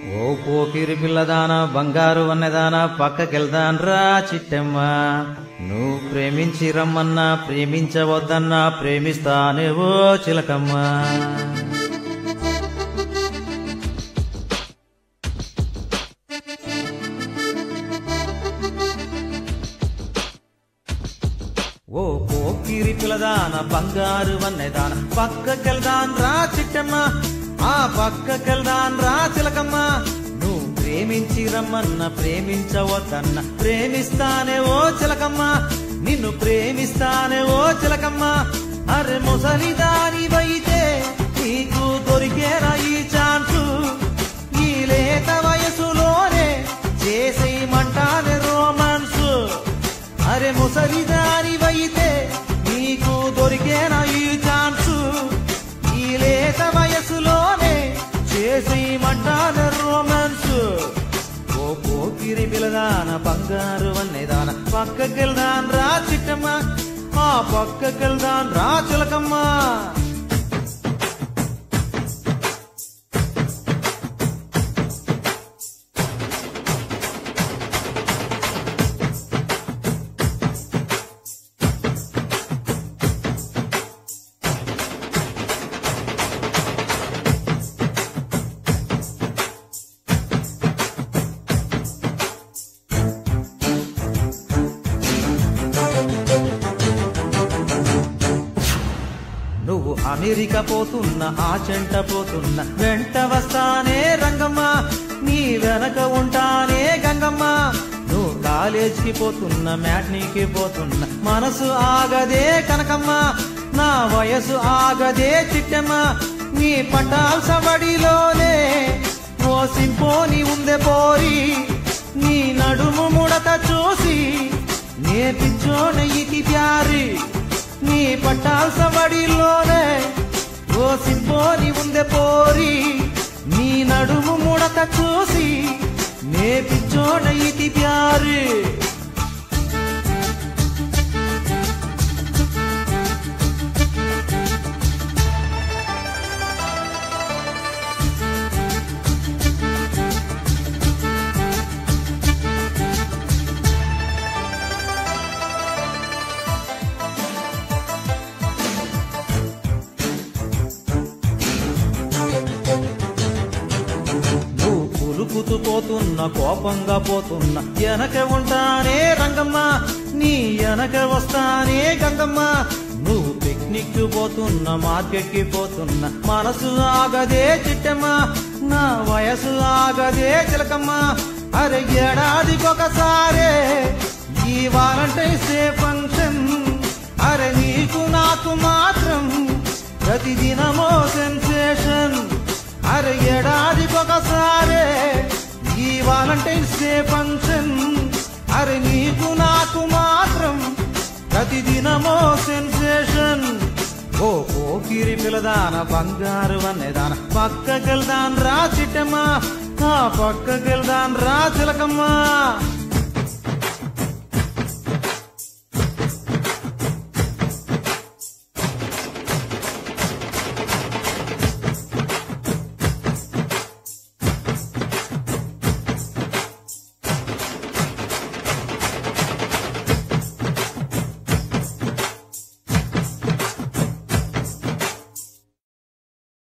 ఓ పోకిరి పిల్లదాన బంగారు వన్నెదాన పక్కకెళ్దాన్ రా చిట్టమ్మ నువ్వు ప్రేమించి రమ్మన్నా ప్రేమించవద్దన్నా ప్రేమిస్తానేవో చిలకమ్మ ఓ పోకిరి పిల్లదాన బంగారు వన్నెదాన పక్కకెళ్దాన్ రా చిట్టమ్మ ఆ పక్కకెళ్దాన్ రా చిలకమ్మ నువ్వు ప్రేమించి రమ్మన్న ప్రేమించవద్దన్న ప్రేమిస్తానే ఓ చిలకమ్మ నిన్ను ప్రేమిస్తానే ఓ చిలకమ్మ అరే ముసలిదాని వైతే నీకు దొరికేనా ఈ ఛాన్సు ఈ లేత వయసులోనే చేసేయమంటానే రోమాన్సు అరే ముసలిదాని వైతే నీకు దొరికేనా ఈ ఛాన్సు ఈ లేత వయసులోనే చేసేయమంటాన రొమాన్స్ ఓ పోకిరి పిల్లదాన బంగారు వన్నెదాన పక్కకెళ్దాన్ రా చిట్టమ్మ ఆ పక్కకెళ్దాన్ రా చిలకమ్మ నువ్వు అమెరికా పోతున్న ఆ చెంట పోతున్న వెంట వస్తానే రంగమ్మ నీ వెనక ఉంటానే గంగమ్మ నువ్వు కాలేజీకి పోతున్న మ్యాట్నీకి పోతున్న మనసు ఆగదే కనకమ్మ నా వయసు ఆగదే చిట్టమ్మ నీ పటాల్స బడిలోనే ఓ సింపోని ఉందే పోరి నీ నడుము ముడత చూసి నే పిచ్చోన ఇతి ప్యారి నీ పట్టాల్స బడిలోనే ఓ సింపోని ఉందే పోరి నీ నడుము ముడత చూసి నే పిచ్చోన ఇతి ప్యారి నువ్వు పులుకుతూ పోతున్న కోపంగా పోతున్న వెనక ఉంటానే రంగమ్మ నీ వెనక వస్తానే గంగమ్మ నువ్వు పిక్నిక్ పోతున్న మార్కెట్ కి పోతున్న మనసు ఆగదే చిట్టమ్మ నా వయసు ఆగదే చిలకమ్మ అరే ఏడాదికొకసారే ఈ వాలంటైన్స్ డే ఫంక్షన్ అరే నీకు నాకు మాత్రం ప్రతిదినమో సెన్సేషన్ అరే ఏడాదికొకసారే ఈ వాలంటైన్స్ డే ఫంక్షన్ అరే నీకు నాకు మాత్రం ప్రతిదినమో సెన్సేషన్ ఓ పోకిరి పిల్లదాన బంగారు వన్నెదాన పక్కకెళ్దాన్ రా చిట్టమ్మ ఆ పక్కకెళ్దాన్ రా చిలకమ్మ